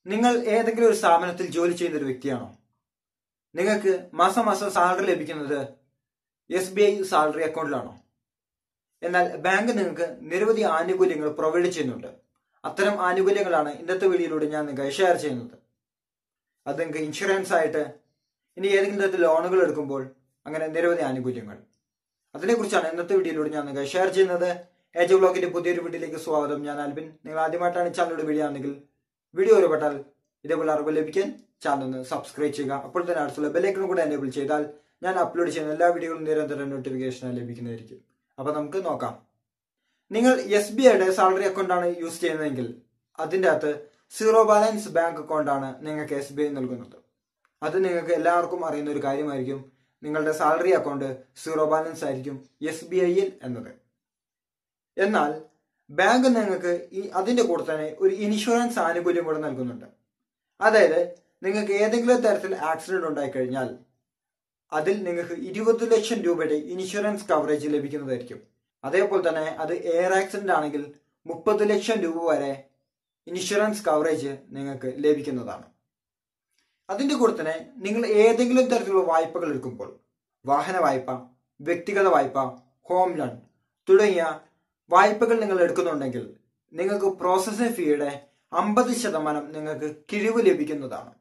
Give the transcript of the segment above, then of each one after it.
നിങ്ങൾ ഏതെങ്കിലും ഒരു സ്ഥാപനത്തിൽ ജോലി ചെയ്യുന്ന ഒരു വ്യക്തിയാണോ നിങ്ങൾക്ക് മാസം മാസം സാലറി ലഭിക്കുന്നത് എസ് ബി ഐ സാലറി അക്കൗണ്ടിലാണോ എന്നാൽ ബാങ്ക് നിങ്ങൾക്ക് നിരവധി ആനുകൂല്യങ്ങൾ പ്രൊവൈഡ് ചെയ്യുന്നുണ്ട് അത്തരം ആനുകൂല്യങ്ങളാണ് ഇന്നത്തെ വീഡിയോയിലൂടെ ഞാൻ നിങ്ങൾക്ക് ഷെയർ ചെയ്യുന്നത് അത് നിങ്ങൾക്ക് ഇൻഷുറൻസ് ആയിട്ട് ഇനി ഏതെങ്കിലും തരത്തിൽ ലോണുകൾ എടുക്കുമ്പോൾ അങ്ങനെ നിരവധി ആനുകൂല്യങ്ങൾ അതിനെക്കുറിച്ചാണ് ഇന്നത്തെ വീഡിയോയിലൂടെ ഞാൻ നിങ്ങൾക്ക് ഷെയർ ചെയ്യുന്നത് ഏജ് ബ്ലോഗിന്റെ പുതിയൊരു വീഡിയോയിലേക്ക് സ്വാഗതം ഞാൻ ആൽബിൻ നിങ്ങൾ ആദ്യമായിട്ടാണ് ഈ ചാനലിലൂടെ വീഡിയോ ആണെങ്കിൽ വീഡിയോ ഒരുപെട്ടാൽ ഇതേപോലെ അറിവ് ലഭിക്കാൻ ചാനൽ ഒന്ന് സബ്സ്ക്രൈബ് ചെയ്യുക അപ്പോൾ തന്നെ അടുത്തുള്ള ബെല്ലൈക്കൺ കൂടെ എനേബിൾ ചെയ്താൽ ഞാൻ അപ്ലോഡ് ചെയ്യുന്ന എല്ലാ വീഡിയോകളും നിരന്തരം നോട്ടിഫിക്കേഷൻ ലഭിക്കുന്നതായിരിക്കും അപ്പൊ നമുക്ക് നോക്കാം നിങ്ങൾ എസ് ബി ഐയുടെ സാലറി അക്കൗണ്ടാണ് യൂസ് ചെയ്യുന്നതെങ്കിൽ അതിൻ്റെ അകത്ത് സീറോ ബാലൻസ് ബാങ്ക് അക്കൗണ്ടാണ് നിങ്ങൾക്ക് എസ് ബി ഐ നൽകുന്നത് അത് നിങ്ങൾക്ക് എല്ലാവർക്കും അറിയുന്ന ഒരു കാര്യമായിരിക്കും നിങ്ങളുടെ സാലറി അക്കൗണ്ട് സീറോ ബാലൻസ് ആയിരിക്കും എസ് ബി ഐയിൽ എന്നത് എന്നാൽ ബാങ്ക് നിങ്ങൾക്ക് ഈ അതിന്റെ കൂടെ തന്നെ ഒരു ഇൻഷുറൻസ് ആനുകൂല്യം കൂടെ നൽകുന്നുണ്ട് അതായത് നിങ്ങൾക്ക് ഏതെങ്കിലും തരത്തിൽ ആക്സിഡന്റ് ഉണ്ടായി കഴിഞ്ഞാൽ അതിൽ നിങ്ങൾക്ക് ഇരുപത് ലക്ഷം രൂപയുടെ ഇൻഷുറൻസ് കവറേജ് ലഭിക്കുന്നതായിരിക്കും അതേപോലെ തന്നെ അത് എയർ ആക്സിഡന്റ് ആണെങ്കിൽ മുപ്പത് ലക്ഷം രൂപ വരെ ഇൻഷുറൻസ് കവറേജ് നിങ്ങൾക്ക് ലഭിക്കുന്നതാണ് അതിന്റെ കൂടെ തന്നെ നിങ്ങൾ ഏതെങ്കിലും തരത്തിലുള്ള വായ്പകൾ എടുക്കുമ്പോൾ വാഹന വായ്പ വ്യക്തിഗത വായ്പ ഹോം ലോൺ തുടങ്ങിയ വായ്പകൾ നിങ്ങൾ എടുക്കുന്നുണ്ടെങ്കിൽ നിങ്ങൾക്ക് പ്രോസസ്സിംഗ് ഫീയുടെ അമ്പത് ശതമാനം നിങ്ങൾക്ക് കിഴിവ് ലഭിക്കുന്നതാണ്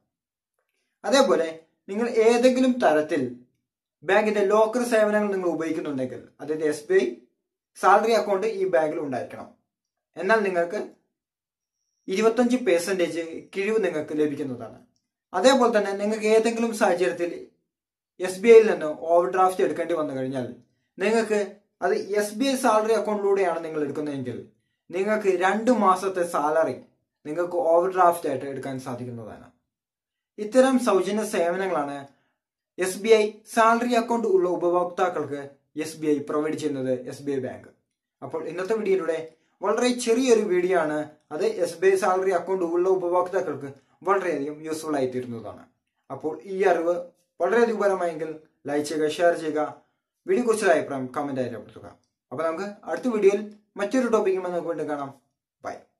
അതേപോലെ നിങ്ങൾ ഏതെങ്കിലും തരത്തിൽ ബാങ്കിന്റെ ലോക്കർ സേവനങ്ങൾ നിങ്ങൾ ഉപയോഗിക്കുന്നുണ്ടെങ്കിൽ അതായത് S B I salary account ഈ ബാങ്കിൽ ഉണ്ടായിരിക്കണം എന്നാൽ നിങ്ങൾക്ക് ഇരുപത്തഞ്ച് പേഴ്സൻറ്റേജ് കിഴിവ് നിങ്ങൾക്ക് ലഭിക്കുന്നതാണ് അതേപോലെ തന്നെ നിങ്ങൾക്ക് ഏതെങ്കിലും സാഹചര്യത്തിൽ എസ് ബി ഐയിൽ നിന്ന് ഓവർ ഡ്രാഫ്റ്റ് എടുക്കേണ്ടി വന്നു കഴിഞ്ഞാൽ നിങ്ങൾക്ക് അത് എസ് ബി ഐ സാലറി അക്കൗണ്ടിലൂടെയാണ് നിങ്ങൾ എടുക്കുന്നതെങ്കിൽ നിങ്ങൾക്ക് രണ്ട് മാസത്തെ സാലറി നിങ്ങൾക്ക് ഓവർ ഡ്രാഫ്റ്റ് ആയിട്ട് എടുക്കാൻ സാധിക്കുന്നതാണ് ഇത്തരം സൗജന്യ സേവനങ്ങളാണ് S B I salary account ഉള്ള ഉപഭോക്താക്കൾക്ക് എസ് ബി ഐ പ്രൊവൈഡ് ചെയ്യുന്നത് എസ് ബി ഐ ബാങ്ക് അപ്പോൾ ഇന്നത്തെ വീഡിയോയിലൂടെ വളരെ ചെറിയൊരു വീഡിയോ ആണ് അത് S B I salary account ഉള്ള ഉപഭോക്താക്കൾക്ക് വളരെയധികം യൂസ്ഫുൾ ആയി തീരുന്നതാണ് അപ്പോൾ ഈ അറിവ് വളരെയധികം ഉപകരമായെങ്കിൽ ലൈക്ക് ചെയ്യുക ഷെയർ ചെയ്യുക വീഡിയോ കുറിച്ചുള്ള അഭിപ്രായം കമന്റ് ആയി രേഖപ്പെടുത്തുക അപ്പോൾ നമുക്ക് അടുത്ത വീഡിയോയിൽ മറ്റൊരു ടോപ്പിക്കുമായി നമുക്ക് വീണ്ടും കാണാം ബൈ